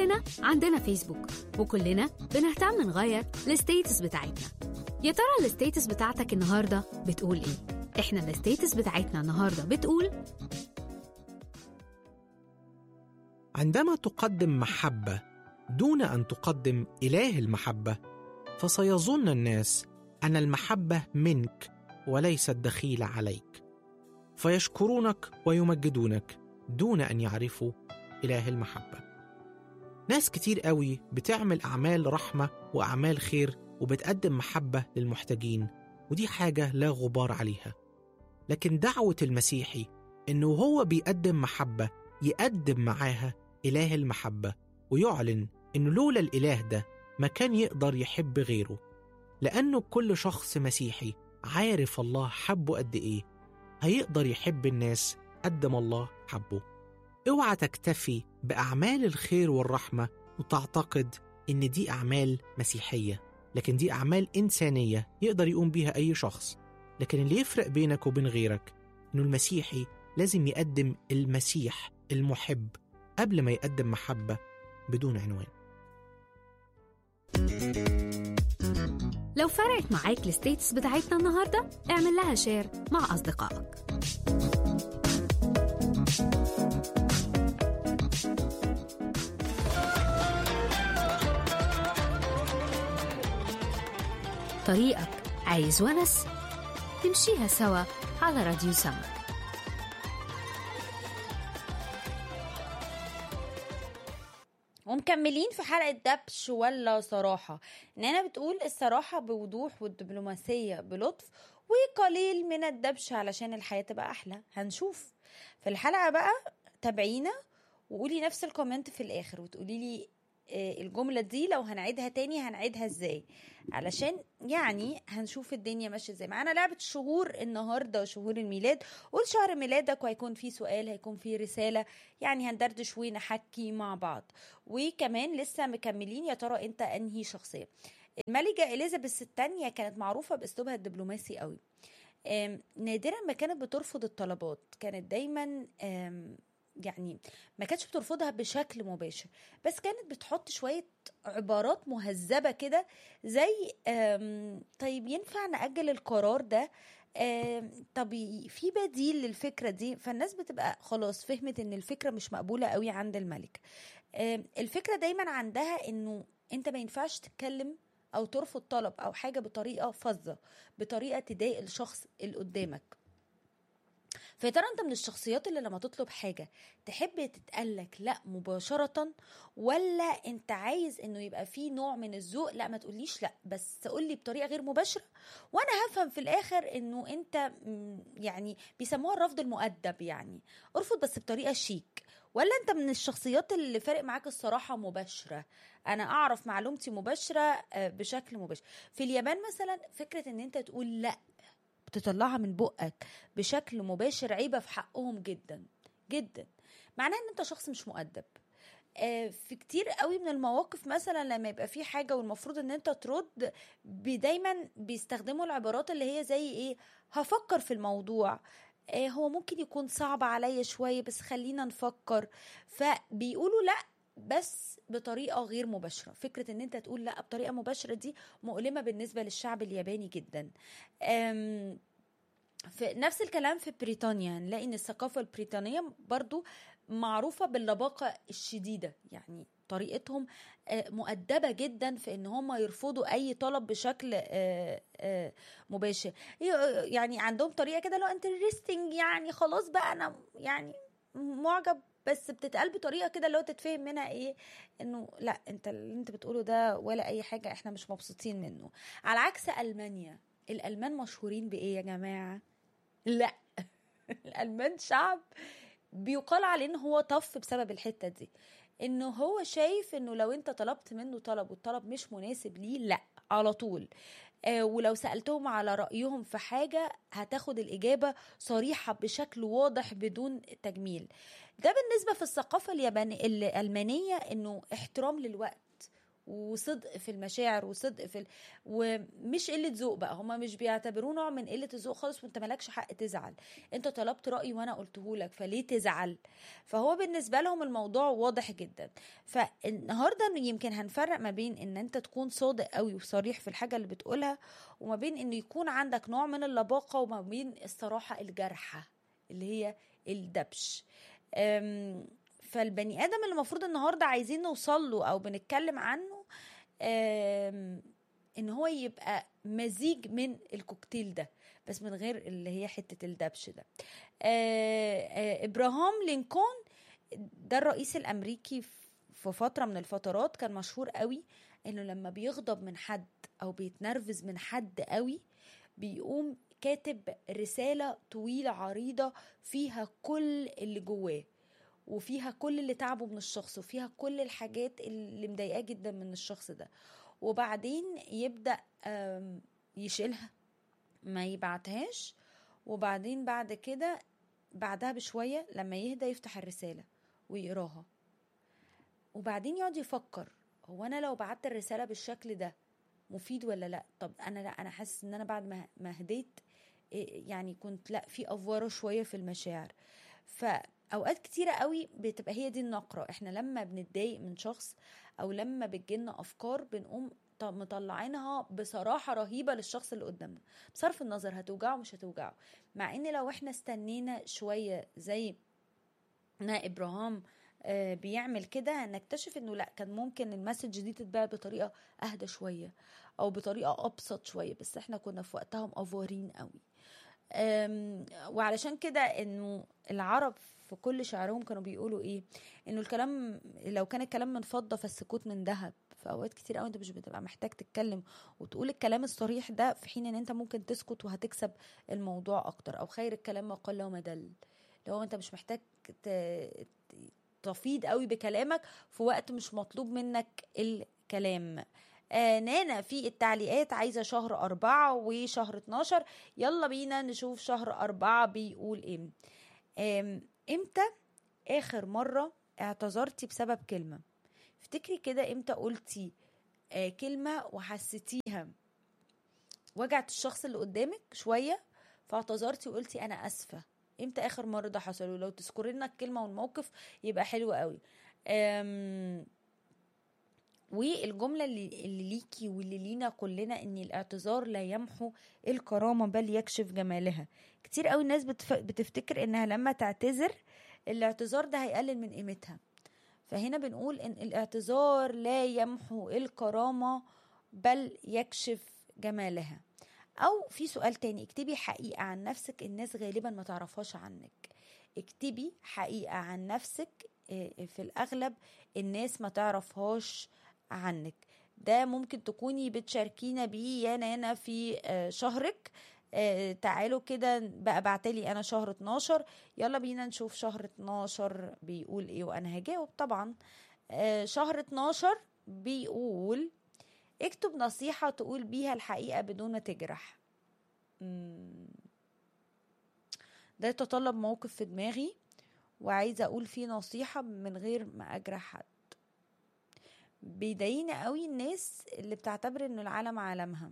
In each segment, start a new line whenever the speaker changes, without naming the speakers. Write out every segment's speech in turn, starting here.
كلنا عندنا فيسبوك وكلنا بنهتم نغير الستيتس بتاعتنا يا ترى الستيتس بتاعتك النهارده بتقول ايه احنا الستيتس بتاعتنا النهارده بتقول
عندما تقدم محبة دون أن تقدم إله المحبة فسيظن الناس أن المحبة منك وليست دخيلة عليك فيشكرونك ويمجدونك دون أن يعرفوا إله المحبة ناس كتير قوي بتعمل أعمال رحمة وأعمال خير وبتقدم محبة للمحتاجين ودي حاجة لا غبار عليها لكن دعوة المسيحي إنه هو بيقدم محبة يقدم معاها إله المحبة ويعلن إنه لولا الإله ده ما كان يقدر يحب غيره لأنه كل شخص مسيحي عارف الله حبه قد إيه هيقدر يحب الناس قد ما الله حبه اوعى تكتفي بأعمال الخير والرحمة وتعتقد إن دي أعمال مسيحية لكن دي أعمال إنسانية يقدر يقوم بيها أي شخص لكن اللي يفرق بينك وبين غيرك إنه المسيحي لازم يقدم المسيح المحب قبل ما يقدم محبة بدون عنوان
لو فرقت معاك الستيتس بتاعتنا النهارده اعمل لها شير مع أصدقائك طريقك عايز ونس تمشيها سوا على راديو سما
ومكملين في حلقة دبش ولا صراحة نانا بتقول الصراحة بوضوح والدبلوماسية بلطف وقليل من الدبش علشان الحياة تبقى أحلى هنشوف في الحلقة بقى تابعينا وقولي نفس الكومنت في الآخر وتقولي لي آه، الجملة دي لو هنعيدها تاني هنعيدها ازاي علشان يعني هنشوف الدنيا ماشية ازاي معانا لعبة شهور النهاردة شهور الميلاد قول شهر ميلادك وهيكون في سؤال هيكون في رسالة يعني هندردش ونحكي مع بعض وكمان لسه مكملين يا ترى انت انهي شخصية الملكة إليزابيث الثانية كانت معروفة بأسلوبها الدبلوماسي قوي آم، نادرا ما كانت بترفض الطلبات كانت دايما آم، يعني ما كانتش بترفضها بشكل مباشر بس كانت بتحط شوية عبارات مهذبة كده زي آم، طيب ينفع نأجل القرار ده آم، طب ي- في بديل للفكرة دي فالناس بتبقى خلاص فهمت ان الفكرة مش مقبولة قوي عند الملك آم، الفكرة دايما عندها انه انت ما ينفعش تتكلم او ترفض طلب او حاجة بطريقة فظة بطريقة تضايق الشخص اللي قدامك فيا ترى انت من الشخصيات اللي لما تطلب حاجه تحب تتقالك لا مباشره ولا انت عايز انه يبقى في نوع من الذوق لا ما تقوليش لا بس تقولي بطريقه غير مباشره وانا هفهم في الاخر انه انت مم، يعني بيسموها الرفض المؤدب يعني ارفض بس بطريقه شيك ولا انت من الشخصيات اللي فارق معاك الصراحه مباشره انا اعرف معلومتي مباشره آه، بشكل مباشر في اليابان مثلا فكره ان انت تقول لا بتطلعها من بقك بشكل مباشر عيبة في حقهم جدا جدا معناه ان انت شخص مش مؤدب آه، في كتير قوي من المواقف مثلا لما يبقى في حاجة والمفروض ان انت ترد بي- دايما بيستخدموا العبارات اللي هي زي ايه هفكر في الموضوع آه، هو ممكن يكون صعب عليا شوية بس خلينا نفكر فبيقولوا لا بس بطريقة غير مباشرة فكرة ان انت تقول لا بطريقة مباشرة دي مؤلمة بالنسبة للشعب الياباني جدا أم في نفس الكلام في بريطانيا نلاقي ان الثقافة البريطانية برضو معروفة باللباقة الشديدة يعني طريقتهم آه، مؤدبة جدا في ان هم يرفضوا اي طلب بشكل آه، آه، مباشر ي- يعني عندهم طريقة كده لو انترستنج يعني خلاص بقى انا يعني معجب بس بتتقال بطريقه كده اللي هو تتفهم منها ايه انه لا انت اللي انت بتقوله ده ولا اي حاجه احنا مش مبسوطين منه على عكس المانيا الالمان مشهورين بايه يا جماعه لا الالمان شعب بيقال عليه ان هو طف بسبب الحته دي انه هو شايف انه لو انت طلبت منه طلب والطلب مش مناسب ليه لا على طول آه ولو سالتهم على رايهم في حاجه هتاخد الاجابه صريحه بشكل واضح بدون تجميل ده بالنسبه في الثقافه اليابانيه الالمانيه انه احترام للوقت وصدق في المشاعر وصدق في ال... ومش قله ذوق بقى هما مش بيعتبروه نوع من قله الذوق خالص وانت مالكش حق تزعل انت طلبت رايي وانا قلته لك فليه تزعل فهو بالنسبه لهم الموضوع واضح جدا فالنهارده يمكن هنفرق ما بين ان انت تكون صادق قوي وصريح في الحاجه اللي بتقولها وما بين انه يكون عندك نوع من اللباقه وما بين الصراحه الجارحه اللي هي الدبش أم، فالبني ادم اللي المفروض النهارده عايزين نوصل له او بنتكلم عنه أم، ان هو يبقى مزيج من الكوكتيل ده بس من غير اللي هي حته الدبش ده آه، آه، ابراهام لينكولن ده الرئيس الامريكي في فتره من الفترات كان مشهور قوي انه لما بيغضب من حد او بيتنرفز من حد قوي بيقوم كاتب رساله طويله عريضه فيها كل اللي جواه وفيها كل اللي تعبه من الشخص وفيها كل الحاجات اللي مضايقاه جدا من الشخص ده وبعدين يبدا آم، يشيلها ما يبعتهاش وبعدين بعد كده بعدها بشويه لما يهدى يفتح الرساله ويقراها وبعدين يقعد يفكر هو انا لو بعت الرساله بالشكل ده مفيد ولا لا طب انا لا انا حاسس ان انا بعد ما ما هديت إيه يعني كنت لا في افوره شويه في المشاعر فاوقات كتيره قوي بتبقى هي دي النقره احنا لما بنتضايق من شخص او لما بتجيلنا افكار بنقوم ط- مطلعينها بصراحه رهيبه للشخص اللي قدامنا بصرف النظر هتوجعه مش هتوجعه مع ان لو احنا استنينا شويه زي ما ابراهام آه، بيعمل كده هنكتشف انه لا كان ممكن المسج دي تتباع بطريقه اهدى شويه او بطريقه ابسط شويه بس احنا كنا في وقتها مقفورين قوي أم، وعلشان كده انه العرب في كل شعرهم كانوا بيقولوا ايه انه الكلام لو كان الكلام من فضه فالسكوت من ذهب في اوقات كتير قوي انت مش بتبقى محتاج تتكلم وتقول الكلام الصريح ده في حين ان انت ممكن تسكت وهتكسب الموضوع اكتر او خير الكلام ما قل وما دل لو انت مش محتاج ت- تفيض قوي بكلامك في وقت مش مطلوب منك الكلام آه نانا في التعليقات عايزة شهر أربعة وشهر 12 يلا بينا نشوف شهر أربعة بيقول إيه آم، إمتى آخر مرة اعتذرتي بسبب كلمة افتكري كده إمتى قلتي آه كلمة وحسيتيها وجعت الشخص اللي قدامك شوية فاعتذرتي وقلتي أنا أسفة امتى اخر مره ده حصل ولو تذكري لنا الكلمه والموقف يبقى حلو قوي أم والجمله اللي, اللي ليكي واللي لينا كلنا ان الاعتذار لا يمحو الكرامه بل يكشف جمالها كتير قوي الناس بتف... بتفتكر انها لما تعتذر الاعتذار ده هيقلل من قيمتها فهنا بنقول ان الاعتذار لا يمحو الكرامه بل يكشف جمالها او في سؤال تاني اكتبي حقيقة عن نفسك الناس غالبا ما تعرفهاش عنك اكتبي حقيقة عن نفسك آه، في الاغلب الناس ما تعرفهاش عنك ده ممكن تكوني بتشاركينا بيه يا نانا في آه، شهرك آه، تعالوا كده بقى بعتلي انا شهر 12 يلا بينا نشوف شهر 12 بيقول ايه وانا هجاوب طبعا آه، شهر 12 بيقول اكتب نصيحة تقول بيها الحقيقة بدون ما تجرح مم. ده يتطلب موقف في دماغي وعايزة أقول فيه نصيحة من غير ما أجرح حد بيضايقني قوي الناس اللي بتعتبر إنه العالم عالمها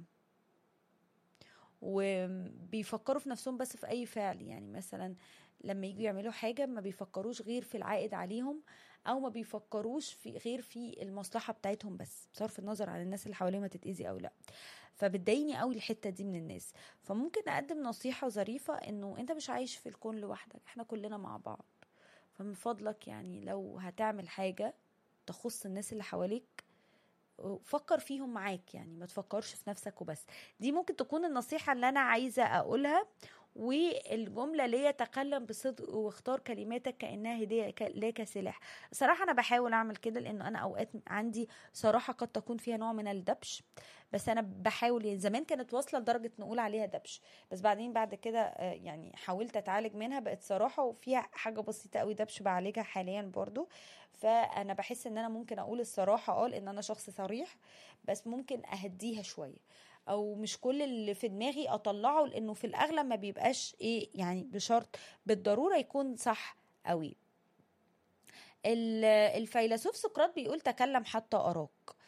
وبيفكروا في نفسهم بس في أي فعل يعني مثلا لما يجوا يعملوا حاجة ما بيفكروش غير في العائد عليهم او ما بيفكروش في غير في المصلحه بتاعتهم بس بصرف النظر عن الناس اللي حواليهم هتتاذي او لا فبتضايقني قوي الحته دي من الناس فممكن اقدم نصيحه ظريفه انه انت مش عايش في الكون لوحدك احنا كلنا مع بعض فمن فضلك يعني لو هتعمل حاجه تخص الناس اللي حواليك فكر فيهم معاك يعني ما تفكرش في نفسك وبس دي ممكن تكون النصيحه اللي انا عايزه اقولها والجملة ليه تكلم بصدق واختار كلماتك كأنها هدية ك- لك سلاح صراحة أنا بحاول أعمل كده لأنه أنا أوقات عندي صراحة قد تكون فيها نوع من الدبش بس أنا بحاول يعني زمان كانت واصلة لدرجة نقول عليها دبش بس بعدين بعد كده آه، يعني حاولت أتعالج منها بقت صراحة وفيها حاجة بسيطة قوي دبش بعالجها حاليا برضو فأنا بحس إن أنا ممكن أقول الصراحة أه لأن أنا شخص صريح بس ممكن أهديها شوية او مش كل اللي في دماغي اطلعه لانه في الاغلب ما بيبقاش ايه يعني بشرط بالضروره يكون صح قوي ال- الفيلسوف سقراط بيقول تكلم حتى اراك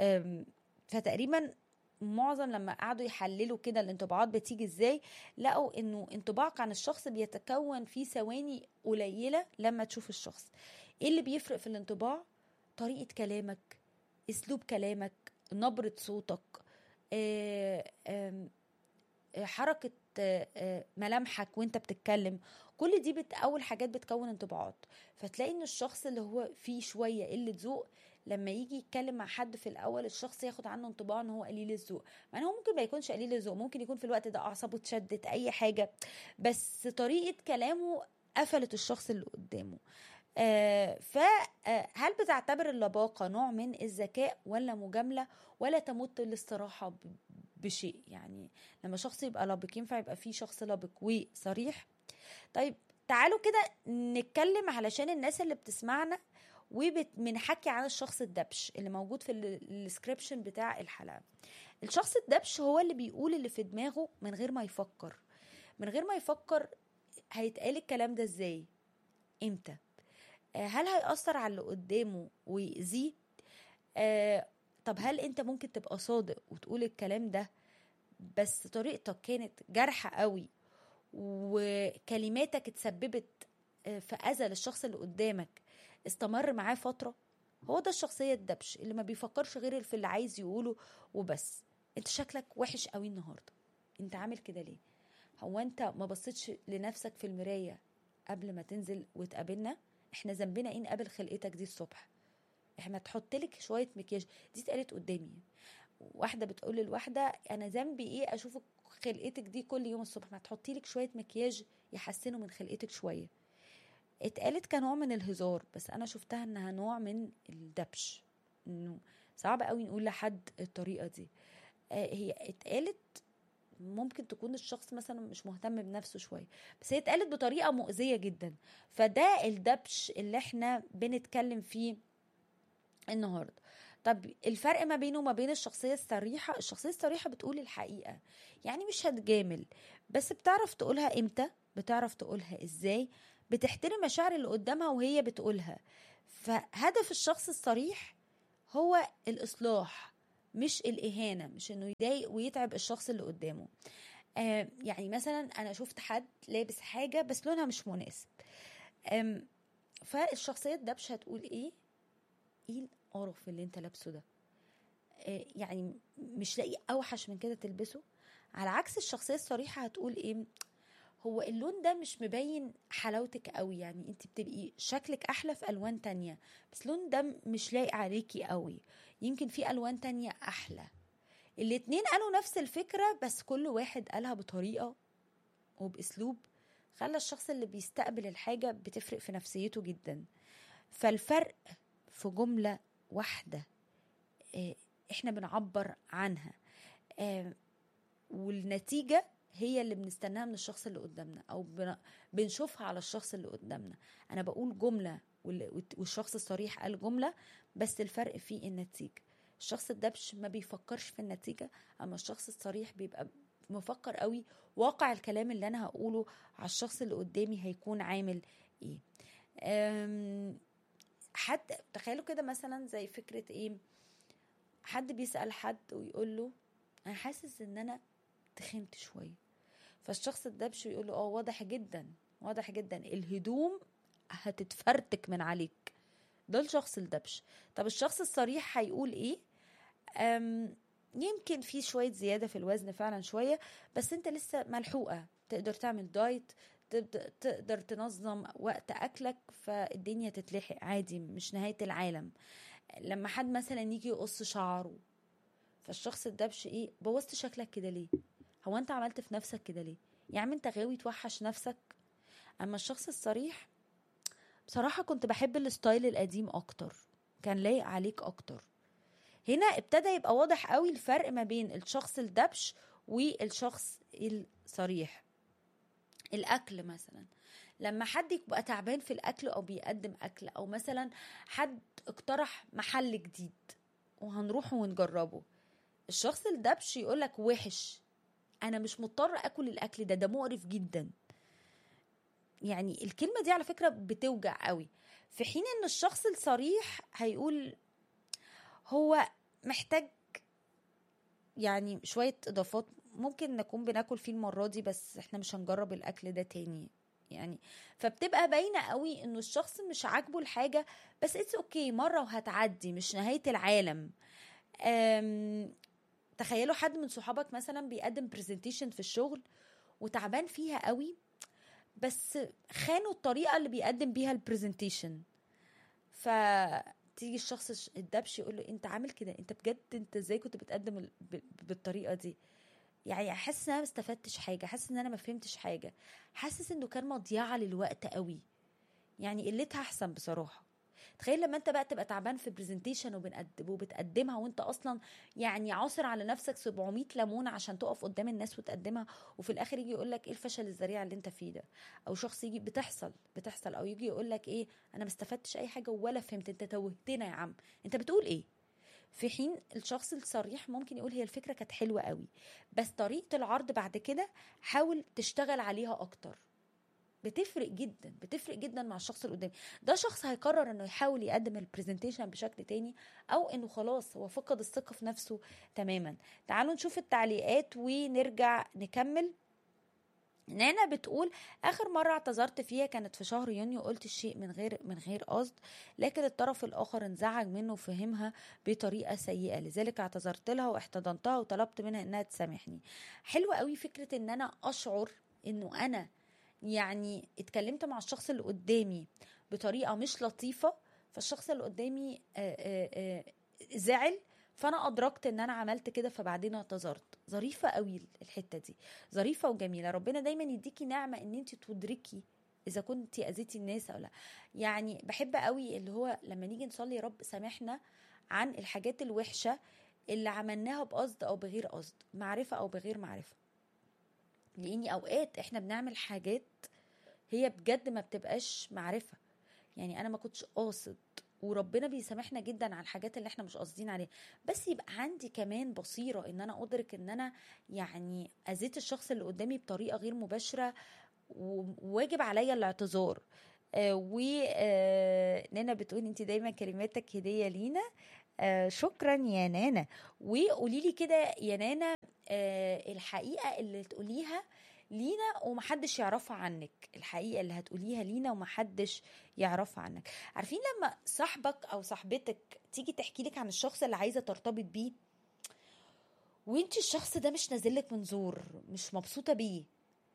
أم، فتقريبا معظم لما قعدوا يحللوا كده الانطباعات بتيجي ازاي لقوا انه انطباعك عن الشخص بيتكون في ثواني قليله لما تشوف الشخص ايه اللي بيفرق في الانطباع طريقه كلامك اسلوب كلامك نبره صوتك آه، آم، آه، حركه آه، آه، ملامحك وانت بتتكلم كل دي بت اول حاجات بتكون انطباعات فتلاقي ان الشخص اللي هو فيه شويه قله ذوق لما يجي يتكلم مع حد في الاول الشخص ياخد عنه انطباع ان هو قليل الذوق مع ان هو ممكن ما يكونش قليل الذوق ممكن يكون في الوقت ده اعصابه اتشدت اي حاجه بس طريقه كلامه قفلت الشخص اللي قدامه آه فهل بتعتبر اللباقة نوع من الذكاء ولا مجاملة ولا تمت للصراحة ب- بشيء يعني لما شخص يبقى لبق ينفع يبقى فيه شخص لبق وصريح طيب تعالوا كده نتكلم علشان الناس اللي بتسمعنا وبنحكي عن الشخص الدبش اللي موجود في الديسكريبشن بتاع الحلقة الشخص الدبش هو اللي بيقول اللي في دماغه من غير ما يفكر من غير ما يفكر هيتقال الكلام ده ازاي امتى آه، هل هيأثر على اللي قدامه ويأذيه آه، طب هل انت ممكن تبقى صادق وتقول الكلام ده بس طريقتك كانت جارحة قوي وكلماتك اتسببت آه، في أذى للشخص اللي قدامك استمر معاه فترة هو ده الشخصية الدبش اللي ما بيفكرش غير في اللي عايز يقوله وبس انت شكلك وحش قوي النهاردة انت عامل كده ليه هو انت ما بصيتش لنفسك في المراية قبل ما تنزل وتقابلنا احنا ذنبنا ايه نقابل خلقتك دي الصبح احنا تحط لك شويه مكياج دي اتقالت قدامي واحده بتقول للواحده انا ذنبي ايه اشوفك خلقتك دي كل يوم الصبح ما تحطي لك شويه مكياج يحسنوا من خلقتك شويه اتقالت كنوع من الهزار بس انا شفتها انها نوع من الدبش انه صعب قوي نقول لحد الطريقه دي آه، هي اتقالت ممكن تكون الشخص مثلا مش مهتم بنفسه شويه بس هي اتقالت بطريقه مؤذيه جدا فده الدبش اللي احنا بنتكلم فيه النهارده طب الفرق ما بينه وما بين الشخصيه الصريحه الشخصيه الصريحه بتقول الحقيقه يعني مش هتجامل بس بتعرف تقولها امتى بتعرف تقولها ازاي بتحترم مشاعر اللي قدامها وهي بتقولها فهدف الشخص الصريح هو الاصلاح مش الاهانه مش انه يضايق ويتعب الشخص اللي قدامه آه يعني مثلا انا شفت حد لابس حاجه بس لونها مش مناسب آم، فالشخصيه الدبش هتقول ايه ايه القرف اللي انت لابسه ده آه يعني مش لاقي اوحش من كده تلبسه على عكس الشخصيه الصريحه هتقول ايه هو اللون ده مش مبين حلاوتك قوي يعني انت بتبقي شكلك احلى في الوان تانية بس اللون ده مش لايق عليكي قوي يمكن في الوان تانية احلى الاتنين قالوا نفس الفكرة بس كل واحد قالها بطريقة وباسلوب خلى الشخص اللي بيستقبل الحاجة بتفرق في نفسيته جدا فالفرق في جملة واحدة آه، احنا بنعبر عنها آه، والنتيجة هي اللي بنستناها من الشخص اللي قدامنا او بن- بنشوفها على الشخص اللي قدامنا انا بقول جملة وال- والشخص الصريح قال جملة بس الفرق في النتيجة الشخص الدبش ما بيفكرش في النتيجة اما الشخص الصريح بيبقى مفكر قوي واقع الكلام اللي انا هقوله على الشخص اللي قدامي هيكون عامل ايه أم، حد تخيلوا كده مثلا زي فكرة ايه حد بيسأل حد ويقول له انا حاسس ان انا تخنت شوية فالشخص الدبش يقول له اه واضح جدا واضح جدا الهدوم هتتفرتك من عليك ده الشخص الدبش طب الشخص الصريح هيقول ايه أم يمكن في شوية زيادة في الوزن فعلا شوية بس انت لسه ملحوقة تقدر تعمل دايت تبدأ تقدر تنظم وقت أكلك فالدنيا تتلحق عادي مش نهاية العالم لما حد مثلا يجي يقص شعره فالشخص الدبش ايه بوظت شكلك كده ليه هو انت عملت في نفسك كده ليه يا عم انت غاوي توحش نفسك اما الشخص الصريح بصراحة كنت بحب الستايل القديم اكتر كان لايق عليك اكتر هنا ابتدى يبقى واضح قوي الفرق ما بين الشخص الدبش والشخص الصريح الاكل مثلا لما حد يبقى تعبان في الاكل او بيقدم اكل او مثلا حد اقترح محل جديد وهنروح ونجربه الشخص الدبش يقولك وحش انا مش مضطر اكل الاكل ده ده مقرف جدا يعني الكلمة دي على فكرة بتوجع قوي في حين ان الشخص الصريح هيقول هو محتاج يعني شويه اضافات ممكن نكون بناكل فيه المره دي بس احنا مش هنجرب الاكل ده تاني يعني فبتبقى باينه قوي انه الشخص مش عاجبه الحاجه بس اتس اوكي okay مره وهتعدي مش نهايه العالم أم تخيلوا حد من صحابك مثلا بيقدم برزنتيشن في الشغل وتعبان فيها قوي بس خانوا الطريقه اللي بيقدم بيها البرزنتيشن فتيجي الشخص الدبش يقول له انت عامل كده انت بجد انت ازاي كنت بتقدم بالطريقه دي يعني حاسس ان انا ما استفدتش حاجه حاسس ان انا ما فهمتش حاجه حاسس انه كان مضيعه للوقت قوي يعني قلتها احسن بصراحه تخيل لما انت بقى تبقى تعبان في برزنتيشن وبنقدم وبتقدمها وانت اصلا يعني عاصر على نفسك 700 ليمونه عشان تقف قدام الناس وتقدمها وفي الاخر يجي يقول لك ايه الفشل الذريع اللي انت فيه ده او شخص يجي بتحصل بتحصل او يجي يقول لك ايه انا ما استفدتش اي حاجه ولا فهمت انت توهتنا يا عم انت بتقول ايه في حين الشخص الصريح ممكن يقول هي الفكره كانت حلوه قوي بس طريقه العرض بعد كده حاول تشتغل عليها اكتر بتفرق جدا بتفرق جدا مع الشخص اللي قدامي ده شخص هيقرر انه يحاول يقدم البرزنتيشن بشكل تاني او انه خلاص هو فقد الثقه في نفسه تماما تعالوا نشوف التعليقات ونرجع نكمل نانا بتقول اخر مره اعتذرت فيها كانت في شهر يونيو قلت الشيء من غير من غير قصد لكن الطرف الاخر انزعج منه وفهمها بطريقه سيئه لذلك اعتذرت لها واحتضنتها وطلبت منها انها تسامحني حلوه قوي فكره ان انا اشعر انه انا يعني اتكلمت مع الشخص اللي قدامي بطريقه مش لطيفه فالشخص اللي قدامي زعل فانا ادركت ان انا عملت كده فبعدين اعتذرت ظريفه قوي الحته دي ظريفه وجميله ربنا دايما يديكي نعمه ان انت تدركي اذا كنت اذيتي الناس او لا يعني بحب قوي اللي هو لما نيجي نصلي يا رب سامحنا عن الحاجات الوحشه اللي عملناها بقصد او بغير قصد معرفه او بغير معرفه لاني اوقات احنا بنعمل حاجات هي بجد ما بتبقاش معرفه يعني انا ما كنتش قاصد وربنا بيسامحنا جدا على الحاجات اللي احنا مش قاصدين عليها بس يبقى عندي كمان بصيره ان انا ادرك ان انا يعني اذيت الشخص اللي قدامي بطريقه غير مباشره وواجب عليا الاعتذار آه ونانا بتقول انت دايما كلماتك هديه لينا آه شكرا يا نانا وقولي لي كده يا نانا آه الحقيقه اللي تقوليها لينا ومحدش يعرفها عنك الحقيقه اللي هتقوليها لينا ومحدش يعرفها عنك عارفين لما صاحبك او صاحبتك تيجي تحكي لك عن الشخص اللي عايزه ترتبط بيه وانت الشخص ده مش نازلك من زور مش مبسوطه بيه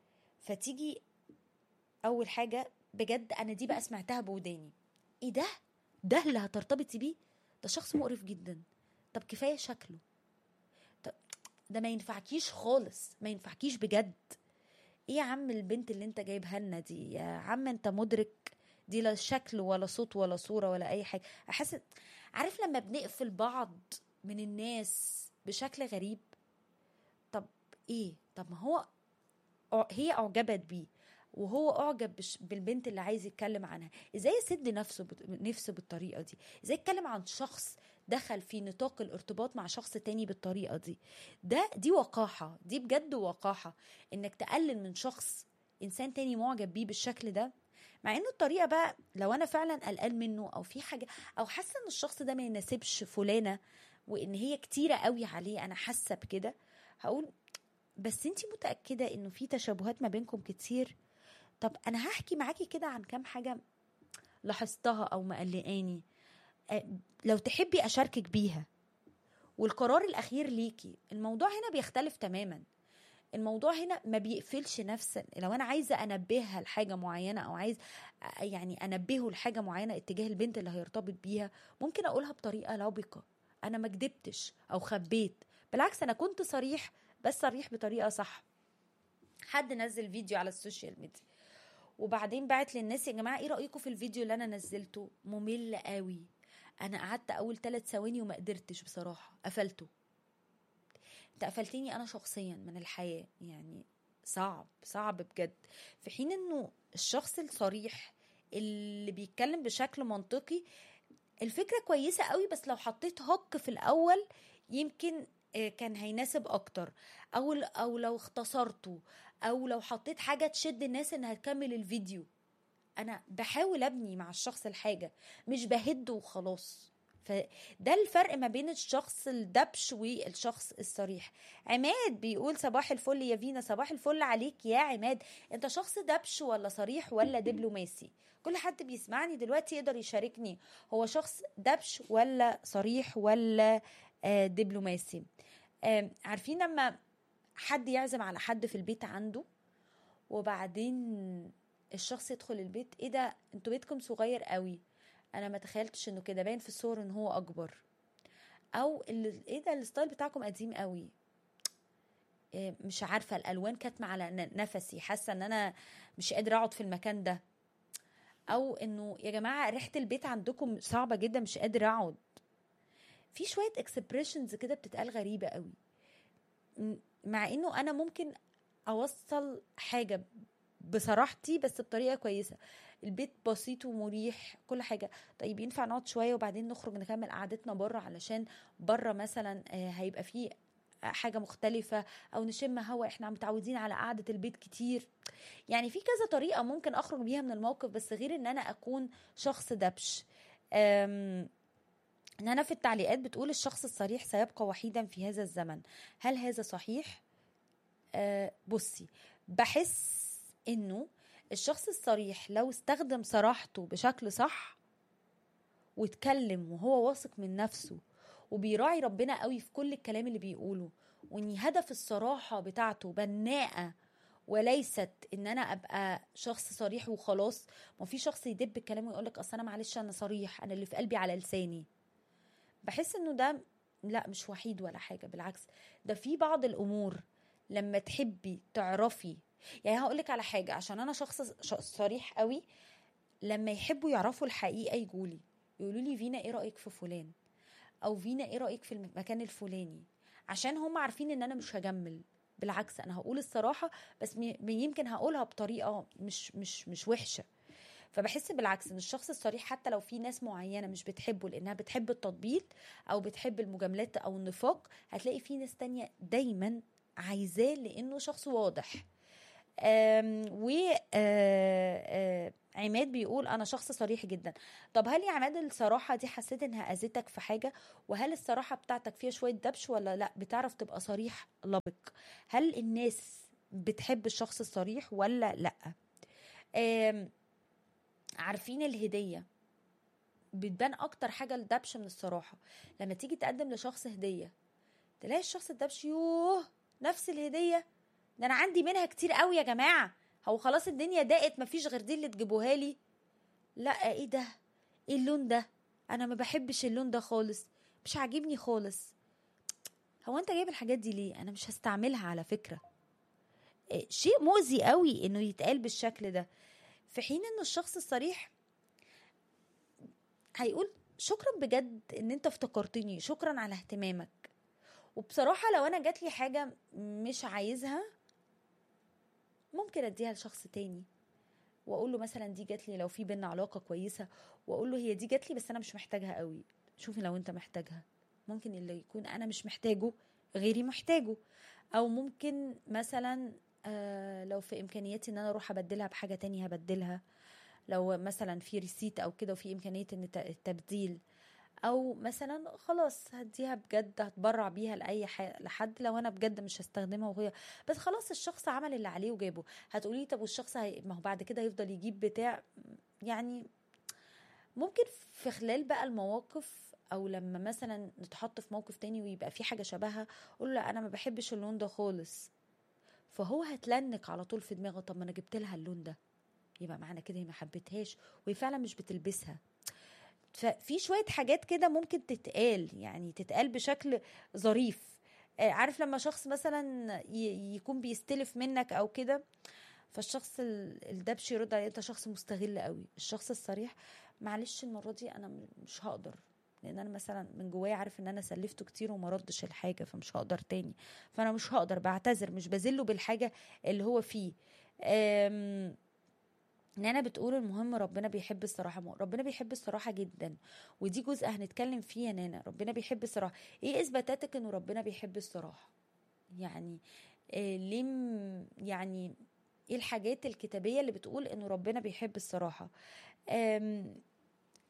فتيجي اول حاجه بجد انا دي بقى سمعتها بوداني ايه ده ده اللي هترتبطي بيه ده شخص مقرف جدا طب كفايه شكله طب ده ما ينفعكيش خالص ما ينفعكيش بجد ايه يا عم البنت اللي انت جايبها لنا دي يا عم انت مدرك دي لا شكل ولا صوت ولا صوره ولا اي حاجه احس عارف لما بنقفل بعض من الناس بشكل غريب طب ايه طب ما هو هي اعجبت بيه وهو اعجب بالبنت اللي عايز يتكلم عنها ازاي يسد نفسه نفسه بالطريقه دي ازاي يتكلم عن شخص دخل في نطاق الارتباط مع شخص تاني بالطريقه دي ده دي وقاحه دي بجد وقاحه انك تقلل من شخص انسان تاني معجب بيه بالشكل ده مع انه الطريقه بقى لو انا فعلا قلقان منه او في حاجه او حاسه ان الشخص ده ما يناسبش فلانه وان هي كتيره قوي عليه انا حاسه بكده هقول بس انت متاكده انه في تشابهات ما بينكم كتير طب انا هحكي معاكي كده عن كام حاجه لاحظتها او مقلقاني لو تحبي اشاركك بيها والقرار الاخير ليكي الموضوع هنا بيختلف تماما الموضوع هنا ما بيقفلش نفس لو انا عايزه انبهها لحاجه معينه او عايز يعني انبهه لحاجه معينه اتجاه البنت اللي هيرتبط بيها ممكن اقولها بطريقه لبقه انا ما كدبتش او خبيت بالعكس انا كنت صريح بس صريح بطريقه صح حد نزل فيديو على السوشيال ميديا وبعدين بعت للناس يا جماعه ايه رايكم في الفيديو اللي انا نزلته ممل قوي انا قعدت اول ثلاث ثواني وما قدرتش بصراحه قفلته انت قفلتني انا شخصيا من الحياه يعني صعب صعب بجد في حين انه الشخص الصريح اللي بيتكلم بشكل منطقي الفكره كويسه قوي بس لو حطيت هوك في الاول يمكن كان هيناسب اكتر او او لو اختصرته او لو حطيت حاجه تشد الناس انها تكمل الفيديو انا بحاول ابني مع الشخص الحاجه مش بهد وخلاص فده الفرق ما بين الشخص الدبش والشخص الصريح عماد بيقول صباح الفل يا فينا صباح الفل عليك يا عماد انت شخص دبش ولا صريح ولا دبلوماسي كل حد بيسمعني دلوقتي يقدر يشاركني هو شخص دبش ولا صريح ولا آه دبلوماسي آه عارفين لما حد يعزم على حد في البيت عنده وبعدين الشخص يدخل البيت ايه ده انتوا بيتكم صغير قوي انا ما تخيلتش انه كده باين في الصور ان هو اكبر او ال- ايه ده الستايل بتاعكم قديم قوي إيه مش عارفه الالوان كاتمه على ن- نفسي حاسه ان انا مش قادره اقعد في المكان ده او انه يا جماعه ريحه البيت عندكم صعبه جدا مش قادره اقعد في شويه اكسبريشنز كده بتتقال غريبه قوي م- مع انه انا ممكن اوصل حاجه بصراحتي بس بطريقه كويسه البيت بسيط ومريح كل حاجه طيب ينفع نقعد شويه وبعدين نخرج نكمل قعدتنا بره علشان بره مثلا آه، هيبقى فيه حاجه مختلفه او نشم هوا احنا متعودين على قعده البيت كتير يعني في كذا طريقه ممكن اخرج بيها من الموقف بس غير ان انا اكون شخص دبش أم، ان انا في التعليقات بتقول الشخص الصريح سيبقى وحيدا في هذا الزمن هل هذا صحيح أه بصي بحس انه الشخص الصريح لو استخدم صراحته بشكل صح واتكلم وهو واثق من نفسه وبيراعي ربنا قوي في كل الكلام اللي بيقوله وان هدف الصراحه بتاعته بناءه وليست ان انا ابقى شخص صريح وخلاص ما في شخص يدب الكلام ويقول لك اصل انا معلش انا صريح انا اللي في قلبي على لساني بحس انه ده لا مش وحيد ولا حاجه بالعكس ده في بعض الامور لما تحبي تعرفي يعني هقول لك على حاجه عشان انا شخص ش- صريح قوي لما يحبوا يعرفوا الحقيقه يجولي يقولوا لي فينا ايه رايك في فلان او فينا ايه رايك في المكان الفلاني عشان هم عارفين ان انا مش هجمل بالعكس انا هقول الصراحه بس م- يمكن هقولها بطريقه مش مش مش وحشه فبحس بالعكس ان الشخص الصريح حتى لو في ناس معينه مش بتحبه لانها بتحب التطبيل او بتحب المجاملات او النفاق هتلاقي في ناس تانية دايما عايزاه لانه شخص واضح آم، و آه، آه، عماد بيقول انا شخص صريح جدا طب هل يا عماد الصراحه دي حسيت انها اذتك في حاجه وهل الصراحه بتاعتك فيها شويه دبش ولا لا بتعرف تبقى صريح لبق هل الناس بتحب الشخص الصريح ولا لا آم، عارفين الهديه بتبان اكتر حاجه الدبش من الصراحه لما تيجي تقدم لشخص هديه تلاقي الشخص الدبش يوه نفس الهديه ده انا عندي منها كتير قوي يا جماعه هو خلاص الدنيا ضاقت مفيش غير دي اللي تجيبوها لي لا ايه ده ايه اللون ده انا ما بحبش اللون ده خالص مش عاجبني خالص هو انت جايب الحاجات دي ليه انا مش هستعملها على فكره إيه، شيء مؤذي قوي انه يتقال بالشكل ده في حين انه الشخص الصريح هيقول شكرا بجد ان انت افتكرتني شكرا على اهتمامك وبصراحة لو انا جات لي حاجة مش عايزها ممكن اديها لشخص تاني واقول له مثلا دي جات لي لو في بينا علاقة كويسة واقول له هي دي جات لي بس انا مش محتاجها قوي شوفي لو انت محتاجها ممكن اللي يكون انا مش محتاجه غيري محتاجه او ممكن مثلا آه لو في امكانياتي ان انا اروح ابدلها بحاجة تانية هبدلها لو مثلا في ريسيت او كده وفي امكانية ان ت- التبديل او مثلا خلاص هديها بجد هتبرع بيها لاي ح- لحد لو انا بجد مش هستخدمها وهي بس خلاص الشخص عمل اللي عليه وجابه هتقولي طب والشخص هي... ما هو بعد كده هيفضل يجيب بتاع يعني ممكن في خلال بقى المواقف او لما مثلا نتحط في موقف تاني ويبقى في حاجه شبهها اقول له لا انا ما بحبش اللون ده خالص فهو هتلنك على طول في دماغه طب ما انا جبت لها اللون ده يبقى معنى كده هي ما حبتهاش وهي فعلا مش بتلبسها ففي شويه حاجات كده ممكن تتقال يعني تتقال بشكل ظريف آه، عارف لما شخص مثلا ي- يكون بيستلف منك او كده فالشخص ال- الدبش يرد عليه انت شخص مستغل قوي الشخص الصريح معلش المره دي انا م- مش هقدر لان انا مثلا من جوايا عارف ان انا سلفته كتير وما ردش الحاجه فمش هقدر تاني فانا مش هقدر بعتذر مش بذله بالحاجه اللي هو فيه أم نانا بتقول المهم ربنا بيحب الصراحة م- ربنا بيحب الصراحة جدا ودي جزء هنتكلم فيه يا نانا ربنا بيحب الصراحة ايه اثباتاتك انه ربنا بيحب الصراحة يعني إيه ليه م- يعني ايه الحاجات الكتابية اللي بتقول انه ربنا بيحب الصراحة أم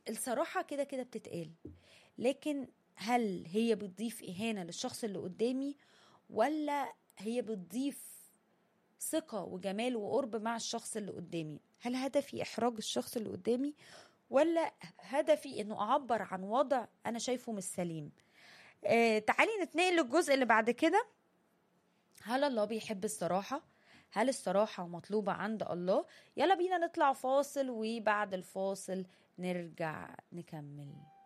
الصراحة كده كده بتتقال لكن هل هي بتضيف إهانة للشخص اللي قدامي ولا هي بتضيف ثقة وجمال وقرب مع الشخص اللي قدامي هل هدفي إحراج الشخص اللي قدامي ولا هدفي إنه أعبر عن وضع أنا شايفه مش سليم آه تعالي نتنقل للجزء اللي بعد كده هل الله بيحب الصراحة هل الصراحة مطلوبة عند الله يلا بينا نطلع فاصل وبعد الفاصل نرجع نكمل